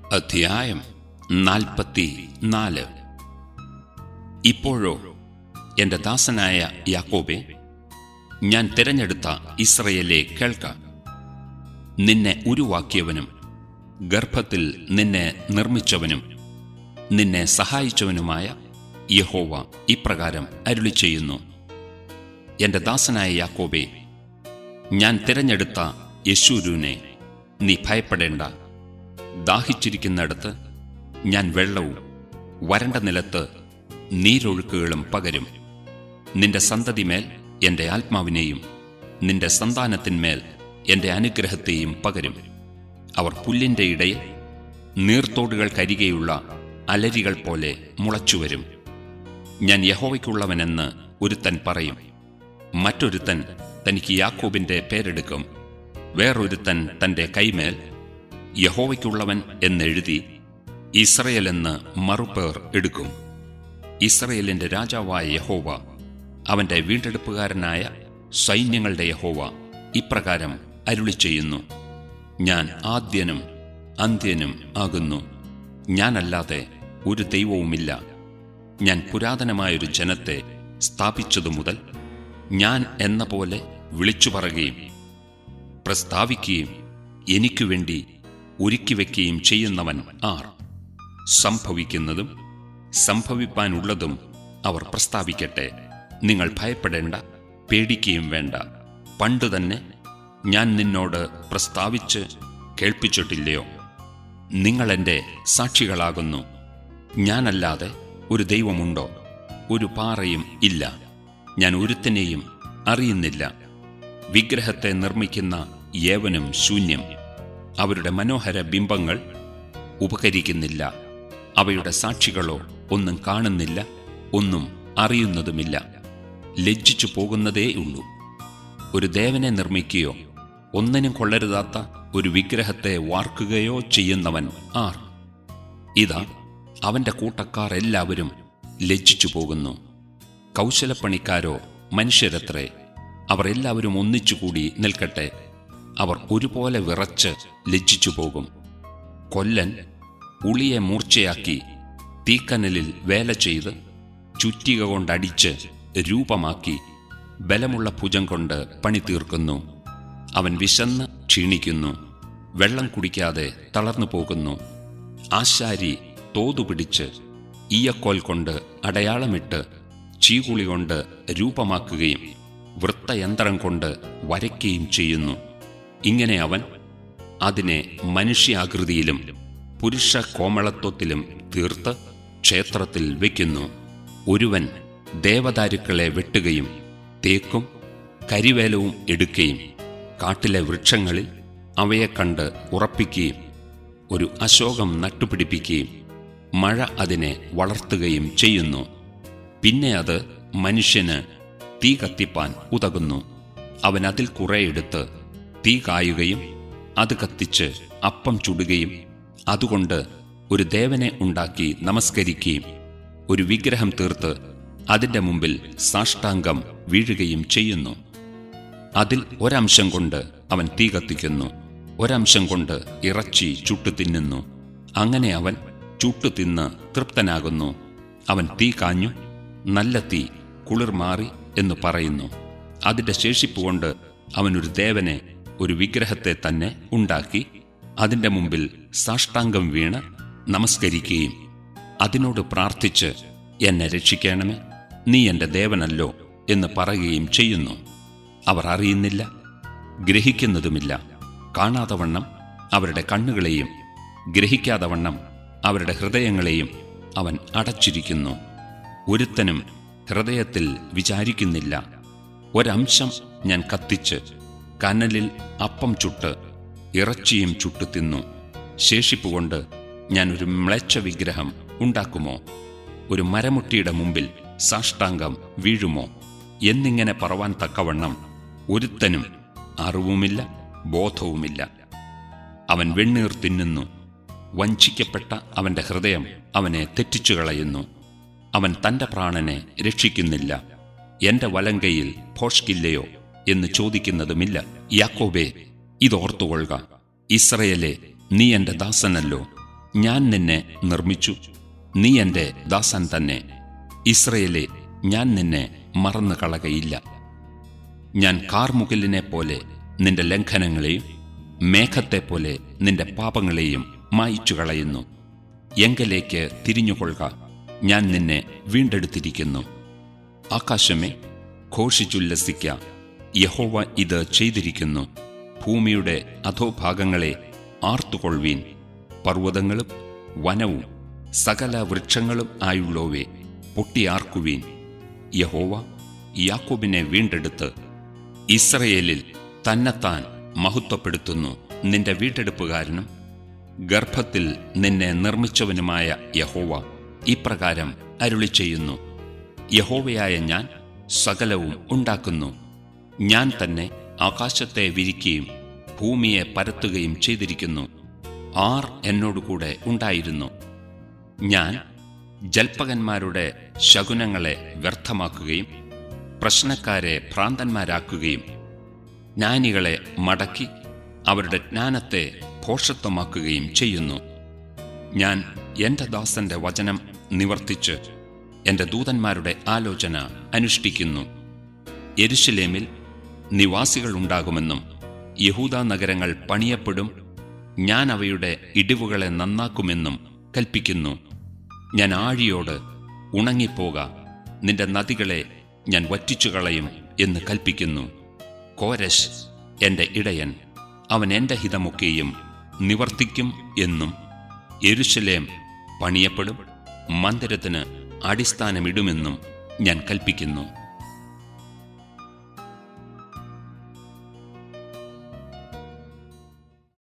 അധ്യായം നാൽപ്പത്തി നാല് ഇപ്പോഴോ എന്റെ ദാസനായ യാക്കോബെ ഞാൻ തിരഞ്ഞെടുത്ത ഇസ്രയേലെ കേൾക്ക നിന്നെ ഉരുവാക്കിയവനും ഗർഭത്തിൽ നിന്നെ നിർമ്മിച്ചവനും നിന്നെ സഹായിച്ചവനുമായ യഹോവ ഇപ്രകാരം അരുളി ചെയ്യുന്നു എന്റെ ദാസനായ യാക്കോബെ ഞാൻ തിരഞ്ഞെടുത്ത യശൂരുവിനെ നീ ഭയപ്പെടേണ്ട ദാഹിച്ചിരിക്കുന്നിടത്ത് ഞാൻ വെള്ളവും വരണ്ട നിലത്ത് നീരൊഴുക്കുകളും പകരും നിന്റെ സന്തതിമേൽ എന്റെ ആത്മാവിനെയും നിന്റെ സന്താനത്തിന്മേൽ എന്റെ അനുഗ്രഹത്തെയും പകരും അവർ പുല്ലിന്റെ ഇടയിൽ നീർത്തോടുകൾക്കരികെയുള്ള അലരികൾ പോലെ മുളച്ചുവരും ഞാൻ യഹോവയ്ക്കുള്ളവനെന്ന് ഒരുത്തൻ പറയും മറ്റൊരുത്തൻ തനിക്ക് യാക്കോബിന്റെ പേരെടുക്കും വേറൊരുത്തൻ തന്റെ കൈമേൽ യഹോവയ്ക്കുള്ളവൻ എന്നെഴുതി ഇസ്രയേൽ എന്ന് മറുപേർ എടുക്കും ഇസ്രയേലിന്റെ രാജാവായ യഹോവ അവന്റെ വീണ്ടെടുപ്പുകാരനായ സൈന്യങ്ങളുടെ യഹോവ ഇപ്രകാരം അരുളി ചെയ്യുന്നു ഞാൻ ആദ്യനും അന്ത്യനും ആകുന്നു ഞാനല്ലാതെ ഒരു ദൈവവുമില്ല ഞാൻ പുരാതനമായൊരു ജനത്തെ സ്ഥാപിച്ചതു മുതൽ ഞാൻ എന്ന പോലെ വിളിച്ചു പറയുകയും പ്രസ്താവിക്കുകയും എനിക്കു വേണ്ടി ഒരുക്കിവെക്കുകയും ചെയ്യുന്നവൻ ആർ സംഭവിക്കുന്നതും സംഭവിപ്പാനുള്ളതും അവർ പ്രസ്താവിക്കട്ടെ നിങ്ങൾ ഭയപ്പെടേണ്ട പേടിക്കുകയും വേണ്ട പണ്ടു തന്നെ ഞാൻ നിന്നോട് പ്രസ്താവിച്ച് കേൾപ്പിച്ചിട്ടില്ലയോ നിങ്ങൾ എൻ്റെ സാക്ഷികളാകുന്നു ഞാനല്ലാതെ ഒരു ദൈവമുണ്ടോ ഒരു പാറയും ഇല്ല ഞാൻ ഒരുത്തനെയും അറിയുന്നില്ല വിഗ്രഹത്തെ നിർമ്മിക്കുന്ന ഏവനും ശൂന്യം അവരുടെ മനോഹര ബിംബങ്ങൾ ഉപകരിക്കുന്നില്ല അവയുടെ സാക്ഷികളോ ഒന്നും കാണുന്നില്ല ഒന്നും അറിയുന്നതുമില്ല ലജ്ജിച്ചു പോകുന്നതേയുള്ളൂ ഒരു ദേവനെ നിർമ്മിക്കുകയോ ഒന്നിനും കൊള്ളരുതാത്ത ഒരു വിഗ്രഹത്തെ വാർക്കുകയോ ചെയ്യുന്നവൻ ആർ ഇതാ അവന്റെ കൂട്ടക്കാർ എല്ലാവരും ലജ്ജിച്ചു പോകുന്നു കൗശലപ്പണിക്കാരോ മനുഷ്യരത്രേ അവർ എല്ലാവരും ഒന്നിച്ചുകൂടി നിൽക്കട്ടെ അവർ ഒരുപോലെ വിറച്ച് ലജ്ജിച്ചു പോകും കൊല്ലൻ ഉളിയെ മൂർച്ചയാക്കി തീക്കനലിൽ വേല ചെയ്ത് ചുറ്റിക കൊണ്ടടിച്ച് രൂപമാക്കി ബലമുള്ള ഭുജം കൊണ്ട് പണി തീർക്കുന്നു അവൻ വിശന്ന് ക്ഷീണിക്കുന്നു വെള്ളം കുടിക്കാതെ തളർന്നു പോകുന്നു ആശാരി തോതുപിടിച്ച് ഈയക്കോൽ കൊണ്ട് അടയാളമിട്ട് ചീകുളി കൊണ്ട് രൂപമാക്കുകയും വൃത്തയന്ത്രം കൊണ്ട് വരയ്ക്കുകയും ചെയ്യുന്നു ഇങ്ങനെ അവൻ അതിനെ മനുഷ്യാകൃതിയിലും പുരുഷ കോമളത്വത്തിലും തീർത്ത് ക്ഷേത്രത്തിൽ വയ്ക്കുന്നു ഒരുവൻ ദേവദാരുക്കളെ വെട്ടുകയും തേക്കും കരിവേലവും എടുക്കുകയും കാട്ടിലെ വൃക്ഷങ്ങളിൽ അവയെ കണ്ട് ഉറപ്പിക്കുകയും ഒരു അശോകം നട്ടുപിടിപ്പിക്കുകയും മഴ അതിനെ വളർത്തുകയും ചെയ്യുന്നു പിന്നെ അത് മനുഷ്യന് തീ കത്തിപ്പാൻ ഉതകുന്നു അവൻ അതിൽ കുറെ എടുത്ത് തീ കായുകയും അത് കത്തിച്ച് അപ്പം ചുടുകയും അതുകൊണ്ട് ഒരു ദേവനെ ഉണ്ടാക്കി നമസ്കരിക്കുകയും ഒരു വിഗ്രഹം തീർത്ത് അതിന്റെ മുമ്പിൽ സാഷ്ടാംഗം വീഴുകയും ചെയ്യുന്നു അതിൽ ഒരംശം കൊണ്ട് അവൻ തീ കത്തിക്കുന്നു ഒരംശം കൊണ്ട് ഇറച്ചി ചുട്ടു തിന്നുന്നു അങ്ങനെ അവൻ ചുട്ടു തിന്ന് തൃപ്തനാകുന്നു അവൻ തീ കാഞ്ഞു നല്ല തീ കുളിർ മാറി എന്ന് പറയുന്നു അതിന്റെ ശേഷിപ്പ് കൊണ്ട് അവനൊരു ദേവനെ ഒരു വിഗ്രഹത്തെ തന്നെ ഉണ്ടാക്കി അതിന്റെ മുമ്പിൽ സാഷ്ടാംഗം വീണ് നമസ്കരിക്കുകയും അതിനോട് പ്രാർത്ഥിച്ച് എന്നെ രക്ഷിക്കണമേ നീ എന്റെ ദേവനല്ലോ എന്ന് പറയുകയും ചെയ്യുന്നു അവർ അറിയുന്നില്ല ഗ്രഹിക്കുന്നതുമില്ല കാണാതെ വണ്ണം അവരുടെ കണ്ണുകളെയും ഗ്രഹിക്കാതെ വണ്ണം അവരുടെ ഹൃദയങ്ങളെയും അവൻ അടച്ചിരിക്കുന്നു ഒരുത്തനും ഹൃദയത്തിൽ വിചാരിക്കുന്നില്ല ഒരംശം ഞാൻ കത്തിച്ച് കനലിൽ അപ്പം ചുട്ട് ഇറച്ചിയും ചുട്ടു തിന്നു ശേഷിപ്പുകൊണ്ട് ഞാൻ ഒരു മ്ലേച്ഛ വിഗ്രഹം ഉണ്ടാക്കുമോ ഒരു മരമുട്ടിയുടെ മുമ്പിൽ സാഷ്ടാംഗം വീഴുമോ എന്നിങ്ങനെ പറവാൻ തക്കവണ്ണം ഒരുത്തനും അറിവുമില്ല ബോധവുമില്ല അവൻ വെണ്ണീർ തിന്നുന്നു വഞ്ചിക്കപ്പെട്ട അവന്റെ ഹൃദയം അവനെ തെറ്റിച്ചു കളയുന്നു അവൻ തന്റെ പ്രാണനെ രക്ഷിക്കുന്നില്ല എന്റെ വലങ്കയിൽ ഭോഷ്കില്ലയോ എന്ന് ചോദിക്കുന്നതുമില്ല യാക്കോബേ ഇതോർത്തുകൊള്ളുക ഇസ്രയേലെ നീ എന്റെ ദാസനല്ലോ ഞാൻ നിന്നെ നിർമ്മിച്ചു നീ എൻ്റെ ദാസൻ തന്നെ ഇസ്രയേലെ ഞാൻ നിന്നെ മറന്നു കളകയില്ല ഞാൻ കാർമുകിലിനെ പോലെ നിന്റെ ലംഘനങ്ങളെയും മേഘത്തെപ്പോലെ നിന്റെ പാപങ്ങളെയും മായിച്ചു കളയുന്നു എങ്കലേക്ക് തിരിഞ്ഞുകൊള്ളുക ഞാൻ നിന്നെ വീണ്ടെടുത്തിരിക്കുന്നു ആകാശമേ ഘോഷിച്ചുല്ലസിക്ക യഹോവ ഇത് ചെയ്തിരിക്കുന്നു ഭൂമിയുടെ അധോഭാഗങ്ങളെ ആർത്തുകൊള്ളുവീൻ പർവ്വതങ്ങളും വനവും സകല വൃക്ഷങ്ങളും ആയുള്ളോവേ പൊട്ടിയാർക്കുവീൻ യഹോവ യാക്കോബിനെ വീണ്ടെടുത്ത് ഇസ്രയേലിൽ തന്നെത്താൻ മഹത്വപ്പെടുത്തുന്നു നിന്റെ വീണ്ടെടുപ്പുകാരനും ഗർഭത്തിൽ നിന്നെ നിർമ്മിച്ചവനുമായ യഹോവ ഇപ്രകാരം അരുളി ചെയ്യുന്നു യഹോവയായ ഞാൻ സകലവും ഉണ്ടാക്കുന്നു ഞാൻ തന്നെ ആകാശത്തെ വിരിക്കുകയും ഭൂമിയെ പരത്തുകയും ചെയ്തിരിക്കുന്നു ആർ എന്നോടുകൂടെ ഉണ്ടായിരുന്നു ഞാൻ ജൽപ്പകന്മാരുടെ ശകുനങ്ങളെ വ്യർത്ഥമാക്കുകയും പ്രശ്നക്കാരെ ഭ്രാന്തന്മാരാക്കുകയും ജ്ഞാനികളെ മടക്കി അവരുടെ ജ്ഞാനത്തെ ഭോഷത്വമാക്കുകയും ചെയ്യുന്നു ഞാൻ എന്റെ ദാസന്റെ വചനം നിവർത്തിച്ച് എന്റെ ദൂതന്മാരുടെ ആലോചന അനുഷ്ഠിക്കുന്നു എരുശലേമിൽ നിവാസികളുണ്ടാകുമെന്നും യഹൂദ നഗരങ്ങൾ പണിയപ്പെടും ഞാൻ അവയുടെ ഇടിവുകളെ നന്നാക്കുമെന്നും കൽപ്പിക്കുന്നു ഞാൻ ആഴിയോട് ഉണങ്ങിപ്പോക നിന്റെ നദികളെ ഞാൻ വറ്റിച്ചുകളയും എന്ന് കൽപ്പിക്കുന്നു കോരശ് എന്റെ ഇടയൻ അവൻ എന്റെ ഹിതമൊക്കെയും നിവർത്തിക്കും എന്നും യെരുശലേം പണിയപ്പെടും മന്ദിരത്തിന് അടിസ്ഥാനമിടുമെന്നും ഞാൻ കൽപ്പിക്കുന്നു